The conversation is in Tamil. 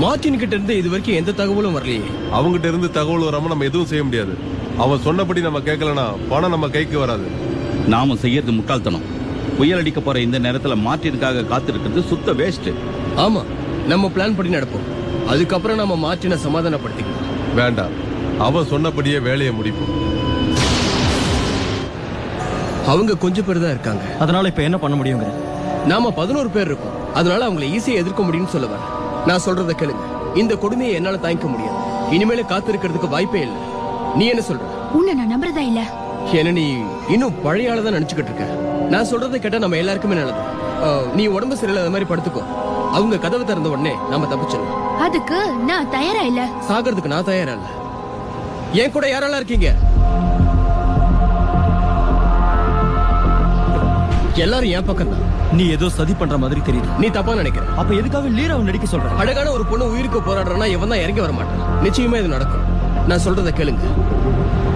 மார்டின் கிட்ட இருந்து இது வரைக்கும் எந்த தகவலும் வரலையே அவங்ககிட்ட இருந்து தகவல் வராம நம்ம எதுவும் செய்ய முடியாது அவன் சொன்னபடி நம்ம கேட்கலனா பணம் நம்ம கைக்கு வராது நாம செய்யறது முட்டாள்தனம் புயல் அடிக்க போற இந்த நேரத்துல மார்ட்டினுக்காக காத்திருக்கிறது சுத்த வேஸ்ட் ஆமா நம்ம பிளான் படி நடப்போம் அதுக்கப்புறம் நம்ம மார்டினை சமாதானப்படுத்திக்கலாம் வேண்டாம் அவன் சொன்னபடியே வேலையை முடிப்போம் அவங்க கொஞ்சம் பேர் தான் இருக்காங்க அதனால இப்ப என்ன பண்ண முடியுங்கிற நாம பதினோரு பேர் இருக்கோம் அதனால அவங்களை ஈஸியா எதிர்க்க முடியும்னு சொல்ல வரேன் நான் சொல்றத கேளுங்க இந்த கொடுமையை என்னால தாங்கிக்க முடியாது இனிமேல காத்திருக்கிறதுக்கு வாய்ப்பே இல்லை நீ என்ன சொல்ற உன்னை நான் நம்புறதா இல்ல என்ன நீ இன்னும் பழைய ஆளை தான் நினைச்சுக்கிட்டு இருக்க நான் சொல்றதை கேட்டா நம்ம எல்லாருக்குமே நல்லது அஹ், நீ உடம்பு சரியில்லாத மாதிரி படுத்துக்கோ அவங்க கதவை திறந்த உடனே நாம தப்பிச்சிடலாம் அதுக்கு நான் தயாரா இல்ல சாகிறதுக்கு நான் தயாரா இல்ல என் கூட யாரெல்லாம் இருக்கீங்க எல்லாரும் என் பக்கம் தான் நீ ஏதோ சதி பண்ற மாதிரி தெரியுது நீ தப்பா நினைக்கிற அப்ப எதுக்காக லீராவை நடிக்க சொல்ற அழகான ஒரு பொண்ணு உயிருக்கு போராடுறனா இவன் தான் இறங்கி வர மாட்டான் நிச்சயமா இது நடக்கும் நான் சொல்றத கேளுங்க